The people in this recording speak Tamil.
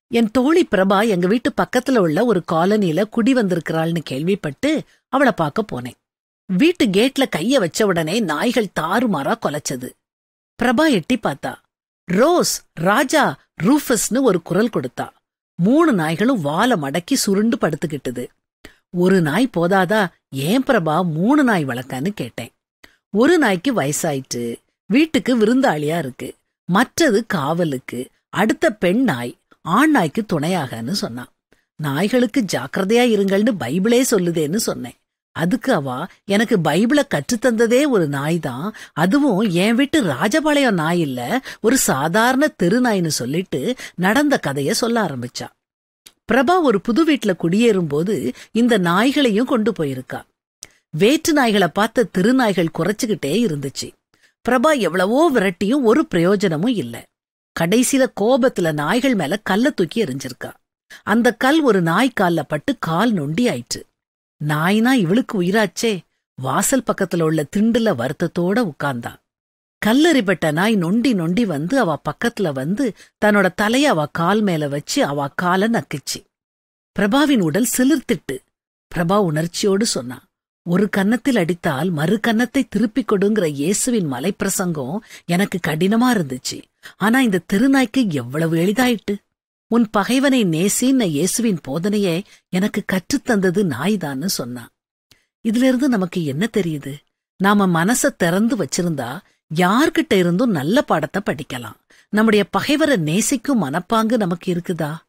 என் தோழி பிரபா எங்க வீட்டு பக்கத்துல உள்ள ஒரு காலனில குடி வந்திருக்கிறாள்னு கேள்விப்பட்டு அவளை பார்க்க போனேன் வீட்டு கேட்ல கைய வச்ச உடனே நாய்கள் தாறுமாறா கொலைச்சது பிரபா எட்டி பார்த்தா ரோஸ் ராஜா ரூஃபஸ்னு ஒரு குரல் கொடுத்தா மூணு நாய்களும் வாலை மடக்கி சுருண்டு படுத்துக்கிட்டுது ஒரு நாய் போதாதா ஏன் பிரபா மூணு நாய் வளர்க்கன்னு கேட்டேன் ஒரு நாய்க்கு வயசாயிட்டு வீட்டுக்கு விருந்தாளியா இருக்கு மற்றது காவலுக்கு அடுத்த பெண் நாய் ஆண் நாய்க்கு துணையாகன்னு சொன்னான் நாய்களுக்கு ஜாக்கிரதையா இருங்கள்னு பைபிளே சொல்லுதேன்னு சொன்னேன் அதுக்கு அவ எனக்கு பைபிள கற்றுத்தந்ததே ஒரு நாய் தான் அதுவும் என் வீட்டு ராஜபாளையம் நாய் இல்ல ஒரு சாதாரண தெரு நாய்னு சொல்லிட்டு நடந்த கதைய சொல்ல ஆரம்பிச்சா பிரபா ஒரு புது வீட்ல குடியேறும்போது இந்த நாய்களையும் கொண்டு போயிருக்கா வேற்று நாய்களை பார்த்த திருநாய்கள் குறைச்சுக்கிட்டே இருந்துச்சு பிரபா எவ்வளவோ விரட்டியும் ஒரு பிரயோஜனமும் இல்ல கடைசியில கோபத்துல நாய்கள் மேல கல்ல தூக்கி எறிஞ்சிருக்கா அந்த கல் ஒரு நாய் கால்ல பட்டு கால் நொண்டி ஆயிற்று நாய்னா இவளுக்கு உயிராச்சே வாசல் பக்கத்துல உள்ள திண்டுல வருத்தத்தோட உட்கார்ந்தா கல்லறிப்பட்ட நாய் நொண்டி நொண்டி வந்து அவ பக்கத்துல வந்து தன்னோட தலைய அவ கால் மேல வச்சு அவ கால நக்குச்சு பிரபாவின் உடல் சிலிர்த்திட்டு பிரபா உணர்ச்சியோடு சொன்னா ஒரு கன்னத்தில் அடித்தால் மறு கன்னத்தை திருப்பிக் கொடுங்கிற இயேசுவின் மலைப்பிரசங்கம் எனக்கு கடினமா இருந்துச்சு ஆனா இந்த திருநாய்க்கு எவ்வளவு எளிதாயிட்டு உன் பகைவனை நேசின்ன இயேசுவின் போதனையே எனக்கு கற்றுத்தந்தது நாய்தான்னு சொன்னான் இதுல இருந்து நமக்கு என்ன தெரியுது நாம மனச திறந்து வச்சிருந்தா யார்கிட்ட இருந்தும் நல்ல பாடத்தை படிக்கலாம் நம்முடைய பகைவரை நேசிக்கும் மனப்பாங்கு நமக்கு இருக்குதா